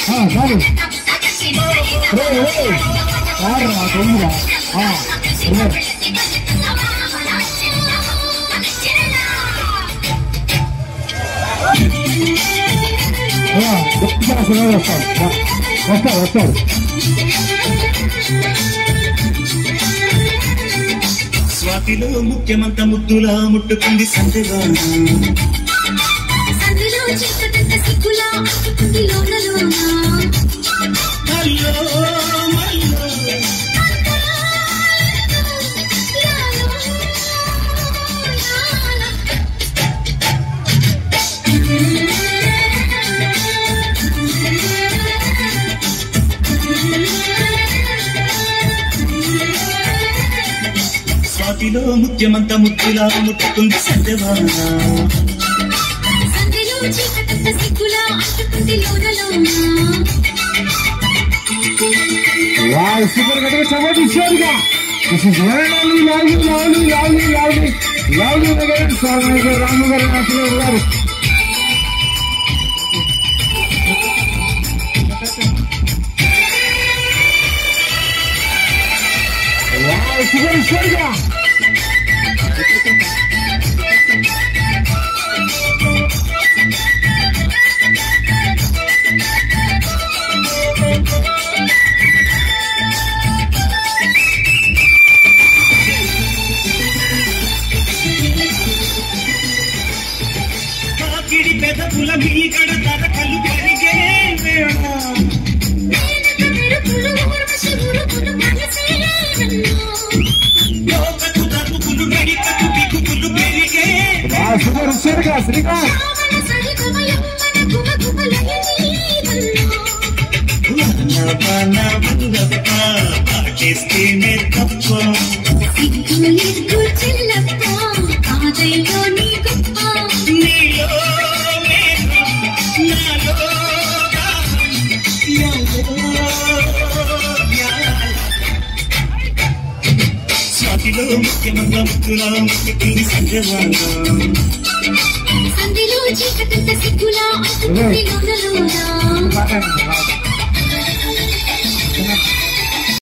ఆ, చాలు రే రే ఆడరా తొమ్మిదా ఆ, రే. ఆ, ఒక్కసారి సినిమా వస్తాడు వస్తాడు వస్తాడు స్వాతిలో ముఖ్యమంత ముద్దులా ముట్టుకుంది సందెవాన సందులో చీకటంత సిగ్గులా అంటుకుంది లోన లోన అయ్యో మయ్యో స్వాతిలో ముఖ్యమంత ముద్దులా ముట్టుకుంది సందెవాన సందులో చీకటంత సిగ్గులా అంటుకుంది లోన లోన వావ్ సూపర్ గట్టిగా చదవండి షూర్గా this is lovely lovely lovely lovely lovely lovely Nagar Swami garu Ramu గారు నాసులు గారు వావ్ సూపర్ షూర్గా కాకిడి పెదపుల మీగడ తరకలు పెరిగే వేళ మెరుపులు ఊర్వశి ఉరుకులు కలిసే నన్ను లోకకు తరుపులు నడికకు బిగుపులు పెరిగే వావ్ సూపర్ షూర్గా శ్రీకాంత్ రావణ సహితమ యవ్వన గుమ గుమలయని నన్ను వన వన పాటేస్తేనే తప్ప సిగ్గు ఎగ్గు చెల్లప్ప కాదయ్యో నీ గొప్ప నీలో మేఘం, నాలో దాహం, ఎవరో న్యాయం. స్వాతిలో ముఖ్యమంగా ముక్కులా ముక్కుతుంది సంజవాన సంధిలో చీకటంత సిగ్గులా అంటుకుంది లోన లోన